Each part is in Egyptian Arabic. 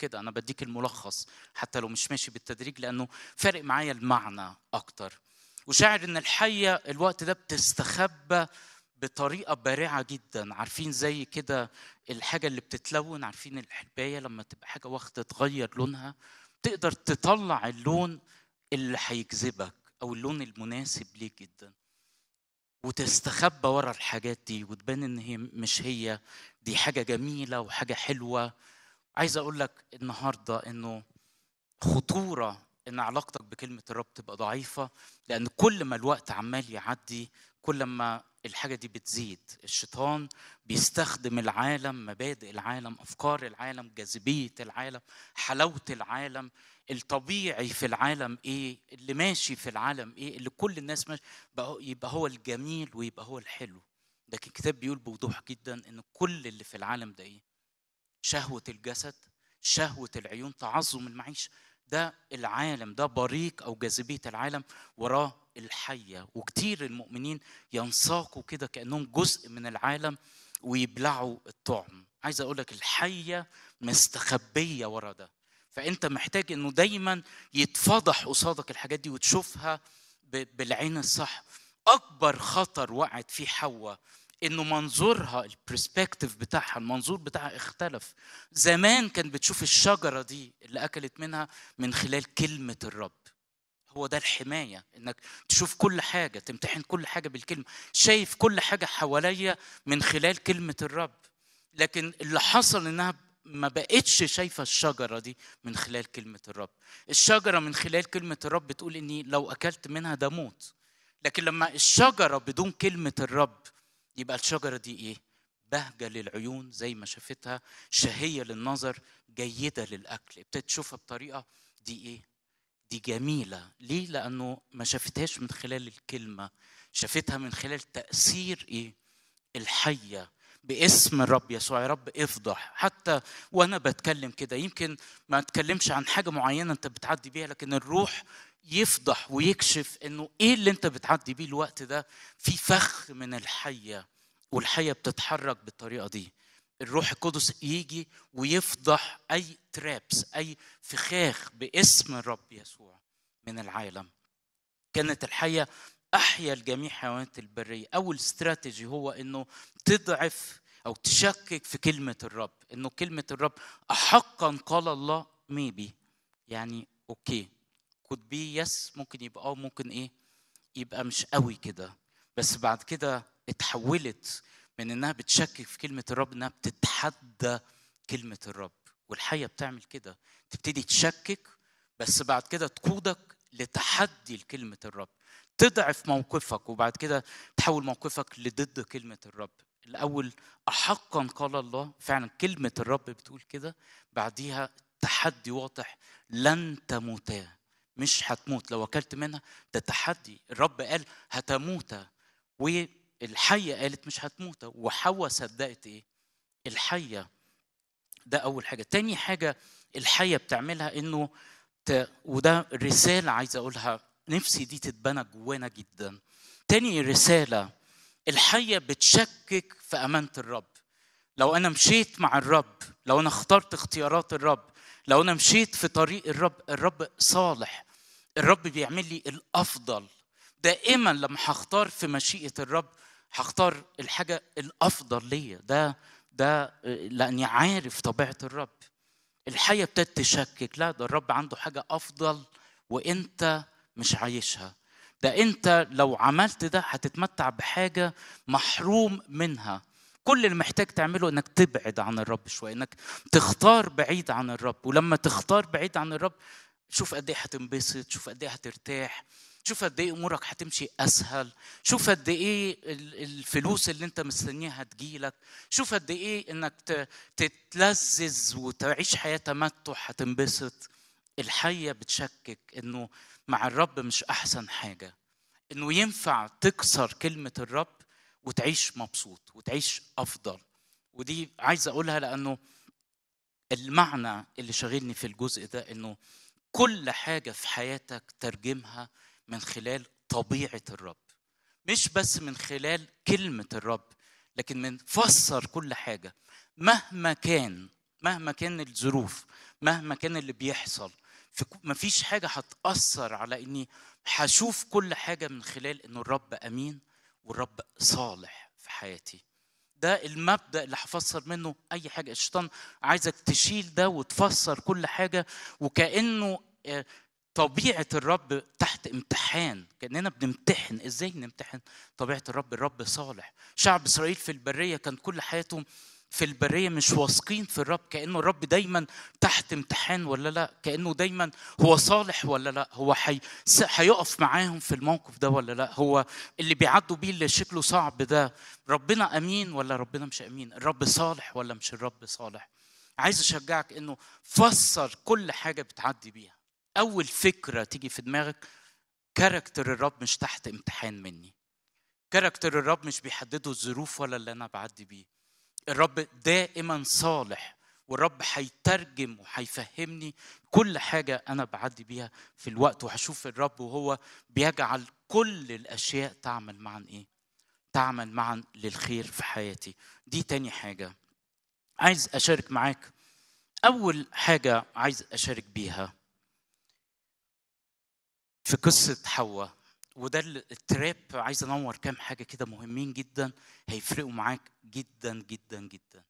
كده انا بديك الملخص حتى لو مش ماشي بالتدريج لانه فارق معايا المعنى اكتر وشاعر ان الحيه الوقت ده بتستخبى بطريقه بارعه جدا عارفين زي كده الحاجه اللي بتتلون عارفين الحبايه لما تبقى حاجه واخده تغير لونها تقدر تطلع اللون اللي هيجذبك او اللون المناسب ليك جدا وتستخبى ورا الحاجات دي وتبان ان هي مش هي دي حاجه جميله وحاجه حلوه عايز اقول لك النهارده انه خطوره ان علاقتك بكلمه الرب تبقى ضعيفه لان كل ما الوقت عمال يعدي كل ما الحاجه دي بتزيد الشيطان بيستخدم العالم مبادئ العالم افكار العالم جاذبيه العالم حلاوه العالم الطبيعي في العالم ايه اللي ماشي في العالم ايه اللي كل الناس ماشي بقى يبقى هو الجميل ويبقى هو الحلو لكن الكتاب بيقول بوضوح جدا ان كل اللي في العالم ده ايه شهوه الجسد شهوه العيون تعظم المعيشه ده العالم ده بريق او جاذبيه العالم وراه الحيه وكتير المؤمنين ينساقوا كده كانهم جزء من العالم ويبلعوا الطعم عايز اقول لك الحيه مستخبيه ورا ده فانت محتاج انه دايما يتفضح قصادك الحاجات دي وتشوفها بالعين الصح اكبر خطر وقعت فيه حواء انه منظورها البرسبكتيف بتاعها المنظور بتاعها اختلف زمان كان بتشوف الشجره دي اللي اكلت منها من خلال كلمه الرب هو ده الحمايه انك تشوف كل حاجه تمتحن كل حاجه بالكلمه شايف كل حاجه حواليا من خلال كلمه الرب لكن اللي حصل انها ما بقتش شايفه الشجره دي من خلال كلمه الرب الشجره من خلال كلمه الرب بتقول اني لو اكلت منها ده موت لكن لما الشجره بدون كلمه الرب يبقى الشجره دي ايه بهجه للعيون زي ما شافتها شهيه للنظر جيده للاكل ابتدت تشوفها بطريقه دي ايه دي جميله ليه لانه ما شافتهاش من خلال الكلمه شافتها من خلال تاثير ايه الحيه باسم الرب يسوع يا رب افضح حتى وانا بتكلم كده يمكن ما اتكلمش عن حاجه معينه انت بتعدي بيها لكن الروح يفضح ويكشف انه ايه اللي انت بتعدي بيه الوقت ده في فخ من الحيه والحيه بتتحرك بالطريقه دي الروح القدس يجي ويفضح اي ترابس اي فخاخ باسم الرب يسوع من العالم كانت الحيه احيا الجميع حيوانات البريه اول استراتيجي هو انه تضعف او تشكك في كلمه الرب انه كلمه الرب احقا قال الله ميبي يعني اوكي كود بي يس ممكن يبقى اه ممكن ايه يبقى مش قوي كده بس بعد كده اتحولت من انها بتشكك في كلمه الرب انها بتتحدى كلمه الرب والحيه بتعمل كده تبتدي تشكك بس بعد كده تقودك لتحدي لكلمه الرب تضعف موقفك وبعد كده تحول موقفك لضد كلمه الرب الاول احقا قال الله فعلا كلمه الرب بتقول كده بعديها تحدي واضح لن تموتا مش هتموت لو اكلت منها ده تحدي الرب قال هتموتا والحيه قالت مش هتموت وحواء صدقت ايه الحيه ده اول حاجه تاني حاجه الحيه بتعملها انه ت... وده رساله عايز اقولها نفسي دي تتبنى جوانا جدا تاني رساله الحيه بتشكك في امانه الرب لو انا مشيت مع الرب لو انا اخترت اختيارات الرب لو انا مشيت في طريق الرب الرب صالح الرب بيعمل لي الافضل دائما لما هختار في مشيئه الرب هختار الحاجه الافضل ليا ده ده لاني عارف طبيعه الرب الحياه ابتدت تشكك لا ده الرب عنده حاجه افضل وانت مش عايشها ده انت لو عملت ده هتتمتع بحاجه محروم منها كل اللي محتاج تعمله انك تبعد عن الرب شويه انك تختار بعيد عن الرب ولما تختار بعيد عن الرب شوف قد ايه هتنبسط شوف قد ايه هترتاح شوف قد ايه امورك هتمشي اسهل شوف قد ايه الفلوس اللي انت مستنيها هتجيلك شوف قد ايه انك تتلذذ وتعيش حياه تمتع هتنبسط الحيه بتشكك انه مع الرب مش احسن حاجه انه ينفع تكسر كلمه الرب وتعيش مبسوط وتعيش افضل ودي عايز اقولها لانه المعنى اللي شاغلني في الجزء ده انه كل حاجه في حياتك ترجمها من خلال طبيعه الرب مش بس من خلال كلمه الرب لكن من فسر كل حاجه مهما كان مهما كان الظروف مهما كان اللي بيحصل في مفيش حاجه هتاثر على اني هشوف كل حاجه من خلال انه الرب امين والرب صالح في حياتي ده المبدا اللي هفسر منه اي حاجه الشيطان عايزك تشيل ده وتفسر كل حاجه وكانه آه، طبيعه الرب تحت امتحان كاننا بنمتحن ازاي نمتحن طبيعه الرب الرب صالح شعب اسرائيل في البريه كان كل حياتهم في البريه مش واثقين في الرب كانه الرب دايما تحت امتحان ولا لا كانه دايما هو صالح ولا لا هو حي... س- هيقف معاهم في الموقف ده ولا لا هو اللي بيعدوا بيه اللي شكله صعب ده ربنا امين ولا ربنا مش امين الرب صالح ولا مش الرب صالح عايز اشجعك انه فسر كل حاجه بتعدي بيها اول فكره تيجي في دماغك كاركتر الرب مش تحت امتحان مني كاركتر الرب مش بيحدده الظروف ولا اللي انا بعدي بيه الرب دائما صالح والرب هيترجم وهيفهمني كل حاجة أنا بعدي بيها في الوقت وهشوف الرب وهو بيجعل كل الأشياء تعمل معا إيه؟ تعمل معا للخير في حياتي دي تاني حاجة عايز أشارك معاك أول حاجة عايز أشارك بيها في قصة حواء وده ال- التراب عايز انور كام حاجه كده مهمين جدا هيفرقوا معاك جدا جدا جدا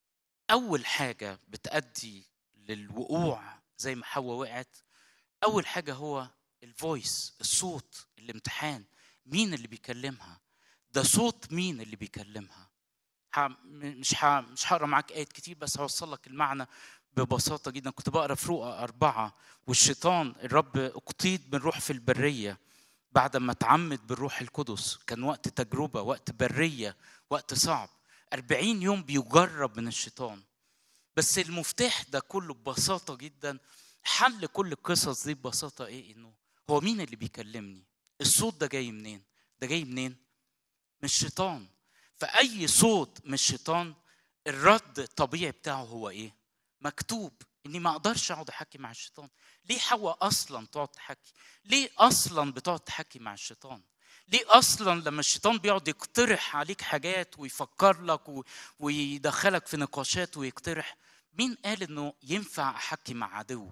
اول حاجه بتأدي للوقوع زي ما حواء وقعت اول حاجه هو الفويس الصوت الامتحان مين اللي بيكلمها ده صوت مين اللي بيكلمها ح- م- مش ح- مش هقرا معاك ايات كتير بس هوصل لك المعنى ببساطه جدا كنت بقرا في رؤى اربعه والشيطان الرب اقتيد من روح في البريه بعد ما اتعمد بالروح القدس كان وقت تجربة وقت برية وقت صعب أربعين يوم بيجرب من الشيطان بس المفتاح ده كله ببساطة جدا حل كل القصص دي ببساطة إيه إنه هو مين اللي بيكلمني الصوت ده جاي منين ده جاي منين من الشيطان فأي صوت من الشيطان الرد الطبيعي بتاعه هو إيه مكتوب اني ما اقدرش اقعد احكي مع الشيطان ليه حواء اصلا تقعد تحكي ليه اصلا بتقعد تحكي مع الشيطان ليه اصلا لما الشيطان بيقعد يقترح عليك حاجات ويفكر لك و... ويدخلك في نقاشات ويقترح مين قال انه ينفع احكي مع عدو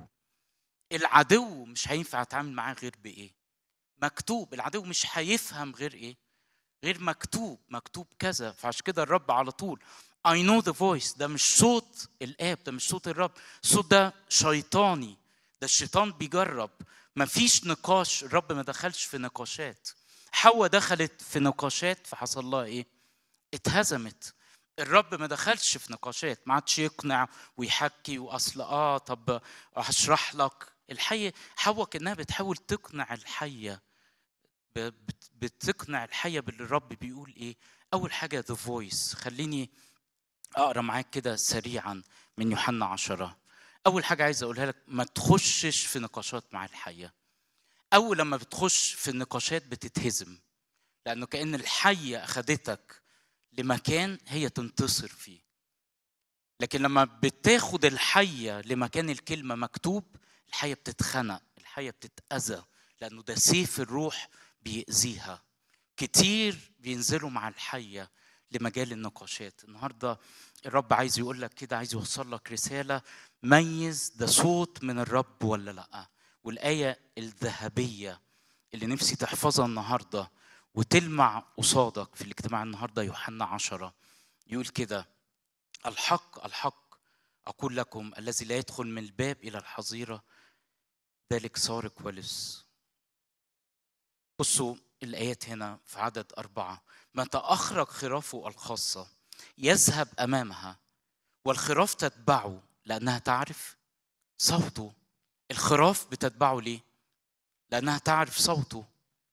العدو مش هينفع اتعامل معاه غير بايه مكتوب العدو مش هيفهم غير ايه غير مكتوب مكتوب كذا فعشان كده الرب على طول I know the voice ده مش صوت الآب ده مش صوت الرب الصوت ده شيطاني ده الشيطان بيجرب مفيش نقاش الرب ما دخلش في نقاشات حواء دخلت في نقاشات فحصل لها ايه اتهزمت الرب ما دخلش في نقاشات ما عادش يقنع ويحكي واصل اه طب هشرح لك الحية حواء كانها بتحاول تقنع الحية ب- بت- بتقنع الحية باللي الرب بيقول ايه اول حاجة the voice خليني اقرا معاك كده سريعا من يوحنا عشرة اول حاجه عايز اقولها لك ما تخشش في نقاشات مع الحيه اول لما بتخش في النقاشات بتتهزم لانه كان الحيه اخدتك لمكان هي تنتصر فيه لكن لما بتاخد الحيه لمكان الكلمه مكتوب الحيه بتتخنق الحيه بتتاذى لانه ده سيف الروح بيأذيها كتير بينزلوا مع الحيه لمجال النقاشات النهارده الرب عايز يقول لك كده عايز يوصل لك رساله ميز ده صوت من الرب ولا لا والايه الذهبيه اللي نفسي تحفظها النهارده وتلمع قصادك في الاجتماع النهارده يوحنا عشرة يقول كده الحق الحق أقول لكم الذي لا يدخل من الباب إلى الحظيرة ذلك سارق ولص بصوا الآيات هنا في عدد أربعة متى أخرج خرافه الخاصة يذهب أمامها والخراف تتبعه لأنها تعرف صوته الخراف بتتبعه ليه؟ لأنها تعرف صوته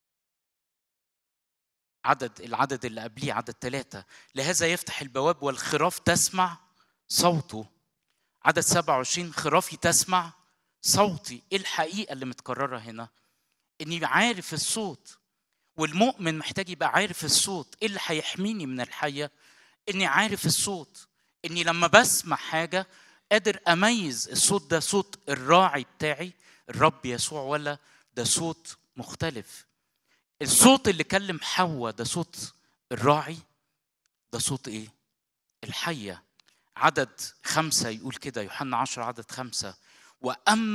عدد العدد اللي قبليه عدد ثلاثة لهذا يفتح البواب والخراف تسمع صوته عدد 27 خرافي تسمع صوتي ايه الحقيقة اللي متكررة هنا اني عارف الصوت والمؤمن محتاج يبقى عارف الصوت ايه اللي هيحميني من الحية اني عارف الصوت اني لما بسمع حاجة قادر اميز الصوت ده صوت الراعي بتاعي الرب يسوع ولا ده صوت مختلف الصوت اللي كلم حواء ده صوت الراعي ده صوت ايه الحية عدد خمسة يقول كده يوحنا عشر عدد خمسة وأما